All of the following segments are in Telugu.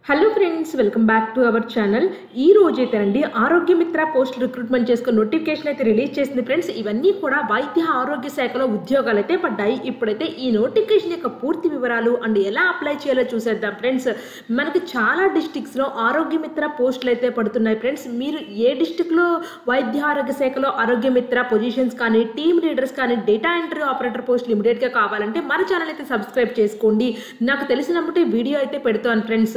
hello friends welcome back to our channel ఈ రోజు అయితేనండి ఆరోగ్య మిత్ర పోస్ట్ రిక్రూట్మెంట్ చేసుకుని నోటిఫికేషన్ అయితే రిలీజ్ చేసింది ఫ్రెండ్స్ ఇవన్నీ కూడా వైద్య ఆరోగ్య శాఖలో ఉద్యోగాలు అయితే పడ్డాయి ఇప్పుడైతే ఈ నోటిఫికేషన్ యొక్క పూర్తి వివరాలు అండ్ ఎలా అప్లై చేయాలో చూసేద్దాం ఫ్రెండ్స్ మనకి చాలా డిస్టిక్స్లో ఆరోగ్య మిత్ర పోస్టులు అయితే పడుతున్నాయి ఫ్రెండ్స్ మీరు ఏ డిస్టిక్లో వైద్య ఆరోగ్య శాఖలో ఆరోగ్య మిత్ర పొజిషన్స్ కానీ టీమ్ లీడర్స్ కానీ డేటా ఎంట్రీ ఆపరేటర్ పోస్టులు ఇమీడియట్గా కావాలంటే మన ఛానల్ అయితే సబ్స్క్రైబ్ చేసుకోండి నాకు తెలిసినప్పుడు వీడియో అయితే పెడతాను ఫ్రెండ్స్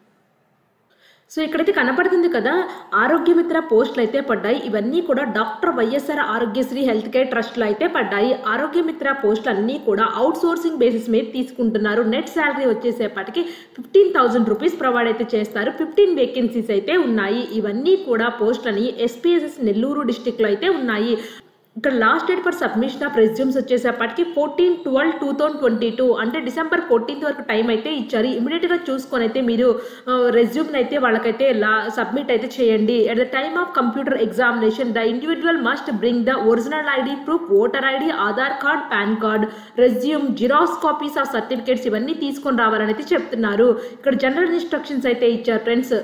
సో ఇక్కడైతే కనపడుతుంది కదా ఆరోగ్య మిత్ర పోస్టులు అయితే పడ్డాయి ఇవన్నీ కూడా doctor YSR Aarogyasri health care ట్రస్ట్లో అయితే పడ్డాయి ఆరోగ్య మిత్ర పోస్టులు అన్నీ కూడా అవుట్ సోర్సింగ్ బేసిస్ మీద తీసుకుంటున్నారు నెట్ శాలరీ వచ్చేసేపటికి ఫిఫ్టీన్ థౌసండ్ రూపీస్ ప్రొవైడ్ అయితే చేస్తారు ఫిఫ్టీన్ వేకెన్సీస్ అయితే ఉన్నాయి ఇవన్నీ కూడా పోస్టులని ఎస్పీఎస్ఎస్ నెల్లూరు డిస్టిక్లో అయితే ఉన్నాయి ఇక్కడ last date for submission of resumes వచ్చేసేపటికి fourteen twelve two thousand twenty two అంటే డిసెంబర్ ఫోర్టీన్త్ వరకు టైం అయితే ఇచ్చారు ఇమీడియట్గా చూసుకొని అయితే మీరు రెజ్యూమ్ని అయితే వాళ్ళకైతే లా సబ్మిట్ అయితే చేయండి at the time of computer examination the individual must bring the original ID proof voter ID Aadhaar card PAN card resume xerox copies of certificates ఇవన్నీ తీసుకొని రావాలని అయితే చెప్తున్నారు ఇక్కడ జనరల్ ఇన్స్ట్రక్షన్స్ అయితే ఇచ్చారు ఫ్రెండ్స్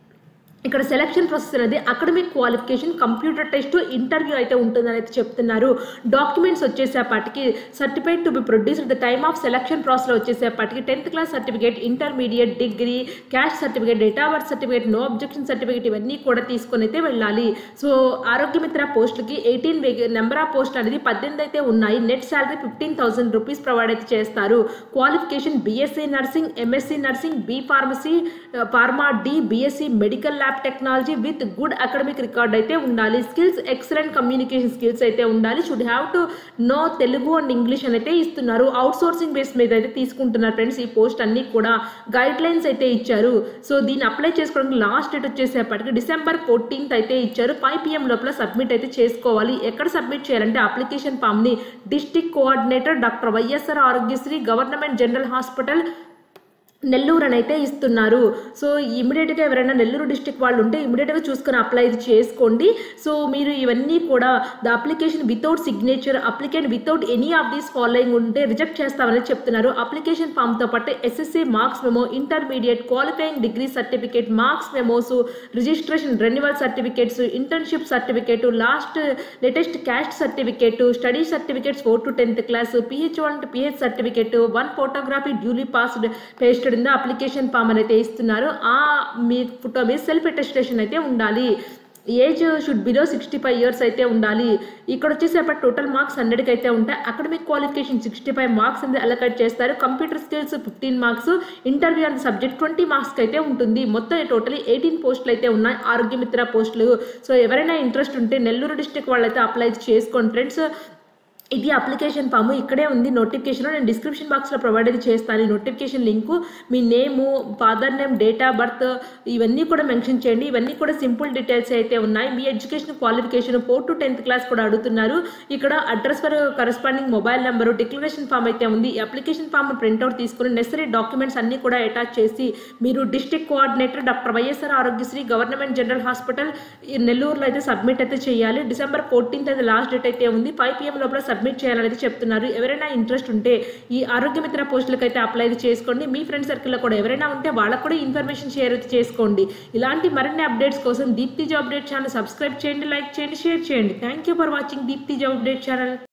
ఇక్కడ సెలక్షన్ ప్రాసెస్ అనేది academic qualification computer test interview అయితే ఉంటుందని అయితే చెప్తున్నారు డాక్యుమెంట్స్ వచ్చేసేపటికి certificate to be produce the time of selection process వచ్చేసేపటికి tenth class certificate intermediate degree caste certificate date of birth certificate no objection certificate ఇవన్నీ కూడా తీసుకొని అయితే వెళ్ళాలి సో ఆరోగ్యమిత్ర పోస్టులకి ఎయిటీన్ నెంబర్ ఆఫ్ పోస్ట్ అనేది పద్దెనిమిది అయితే ఉన్నాయి net salary fifteen thousand rupees provide అయితే చేస్తారు qualification BSc nursing MSc nursing B pharmacy pharma D BSc medical lab technology with good academic record అయితే ఉండాలి స్కిల్స్ ఎక్సలెంట్ కమ్యూనికేషన్ స్కిల్స్ అయితే ఉండాలి should have to know Telugu and English అని అయితే ఇస్తున్నారు అవుట్ సోర్సింగ్ బేస్ మీద అయితే తీసుకుంటున్నారు ఫ్రెండ్స్ ఈ పోస్ట్ అన్ని కూడా గైడ్ లైన్స్ అయితే ఇచ్చారు సో దీన్ని అప్లై చేసుకోవడానికి లాస్ట్ డేట్ వచ్చేసేపటికి డిసెంబర్ ఫోర్టీన్త్ అయితే ఇచ్చారు ఫైవ్ పిఎం లోపల సబ్మిట్ అయితే చేసుకోవాలి ఎక్కడ సబ్మిట్ చేయాలంటే అప్లికేషన్ ఫామ్ని district coordinator doctor YSR Aarogyasri government general hospital Nellore అని అయితే ఇస్తున్నారు సో ఇమీడియట్గా ఎవరైనా నెల్లూరు డిస్టిక్ వాళ్ళు ఉంటే ఇమీడియట్గా చూసుకొని అప్లై చేసుకోండి సో మీరు ఇవన్నీ కూడా the application without signature applicant without any of these following ఉంటే రిజెక్ట్ చేస్తామని చెప్తున్నారు అప్లికేషన్ ఫామ్తో పాటు SSC marks memo intermediate qualifying degree certificate marks memos registration renewal certificates internship certificate last latest caste certificate study certificates four to tenth class PH one PH certificate one photography duly passed paste ఇక్కడ అప్లికేషన్ ఫామ్ అయితే ఇస్తున్నారు ఆ మీ ఫోటో మీద సెల్ఫ్ అటెస్టేషన్ అయితే ఉండాలి age should below sixty five years అయితే ఉండాలి ఇక్కడ వచ్చేసేపటి టోటల్ మార్క్స్ హండ్రెడ్కి అయితే ఉంటాయి academic qualification sixty five marks అనేది అలకేట్ చేస్తారు computer skills fifteen marks interview and subject twenty మార్క్స్కి అయితే ఉంటుంది మొత్తం టోటలీ ఎయిటీన్ పోస్టులు అయితే ఉన్నాయి ఆరోగ్యమిత్ర పోస్టులు సో ఎవరైనా ఇంట్రెస్ట్ ఉంటే నెల్లూరు డిస్టిక్ వాళ్ళైతే అప్లై చేసుకోండి ఫ్రెండ్స్ ఇది అప్లికేషన్ ఫామ్ ఇక్కడే ఉంది నోటిఫికేషన్ నేను డిస్క్రిప్షన్ బాక్స్లో ప్రొవైడ్ అయితే చేస్తాను ఈ నోటిఫికేషన్ లింకు మీ name father name date of birth ఇవన్నీ కూడా మెన్షన్ చేయండి ఇవన్నీ కూడా సింపుల్ డీటెయిల్స్ అయితే ఉన్నాయి మీ education qualification four to tenth class కూడా అడుగుతున్నారు ఇక్కడ address for corresponding mobile number declaration form అయితే ఉంది ఈ అప్లికేషన్ ఫామ్ ప్రింట్అవుట్ తీసుకుని నెసరీ డాక్యుమెంట్స్ అన్నీ కూడా అటాచ్ చేసి మీరు district coordinator doctor YSR Aarogyasri government general hospital నెల్లూరులో అయితే సబ్మిట్ అయితే చేయాలి డిసెంబర్ ఫోర్టీన్త్ అయితే లాస్ట్ డేట్ అయితే ఉంది ఫైవ్ పిఎం లోపల సబ్మిట్ చేయాలని చెప్తున్నారు ఎవరైనా ఇంట్రెస్ట్ ఉంటే ఈ ఆరోగ్యమిత్ర పోస్టులకు అయితే అప్లై చేసుకోండి మీ ఫ్రెండ్ సర్కిల్లో కూడా ఎవరైనా ఉంటే వాళ్ళకు కూడా ఇన్ఫర్మేషన్ షేర్ అయితే చేసుకోండి ఇలాంటి మరిన్ని అప్డేట్స్ కోసం Deepthi job update channel subscribe చేయండి లైక్ చేయండి షేర్ చేయండి thank you for watching Deepthi job update channel